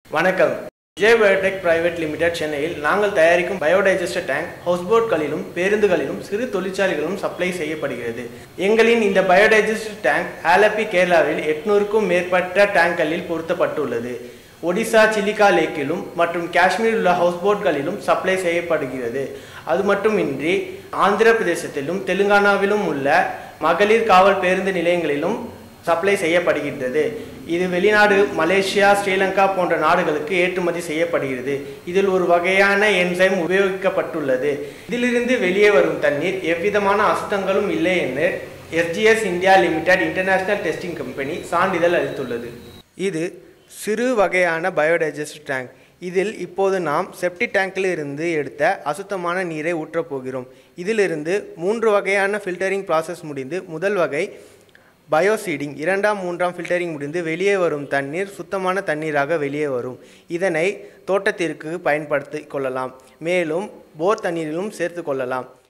வணக்கம் Vijay Biotech private limited சென்னையில் நாங்கள் தயாரிக்கும் பயோடைஜஸ்டர் டேங்க் ஹவுஸ்போட்களிலும் பேருந்துகளிலும் சிறு தொழிற்சாலைகளிலும் சப்ளை செய்யப்படுகிறது எங்களின் இந்த பயோடைஜஸ்டர் டேங்க் ஆலப்பி கேரளாவில் எட்நூறுக்கும் மேற்பட்ட டேங்க்களில் பொருத்தப்பட்டுள்ளது ஒடிசா சிலிகா லேக்கிலும் மற்றும் காஷ்மீரில் உள்ள ஹவுஸ்போட்களிலும் சப்ளை செய்யப்படுகிறது அது மட்டுமின்றி ஆந்திர பிரதேசத்திலும் தெலுங்கானாவிலும் உள்ள மகளிர் காவல் பேருந்து நிலையங்களிலும் சப்ளை செய்யப்படுகின்றது இது வெளிநாடு மலேசியா ஸ்ரீலங்கா போன்ற நாடுகளுக்கு ஏற்றுமதி செய்யப்படுகிறது இதில் ஒரு வகையான என்சைம் உபயோகிக்கப்பட்டுள்ளது இதிலிருந்து வெளியே வரும் தண்ணீர் எவ்விதமான அசுத்தங்களும் இல்லை என்று SGS India limited international testing company சான்றிதழ் அளித்துள்ளது இது சிறு வகையான பயோடைஜஸ்ட் டேங்க் இதில் இப்போது நாம் செப்டி டேங்கில் இருந்து எடுத்த அசுத்தமான நீரை ஊற்றப் போகிறோம் இதிலிருந்து மூன்று வகையான ஃபில்டரிங் ப்ராசஸ் முடிந்து முதல் வகை பயோசீடிங் இரண்டாம் மூன்றாம் ஃபில்டரிங் முடிந்து வெளியே வரும் தண்ணீர் சுத்தமான தண்ணீராக வெளியே வரும் இதனை தோட்டத்திற்கு பயன்படுத்தி கொள்ளலாம் மேலும் போர் தண்ணீரிலும் சேர்த்து கொள்ளலாம்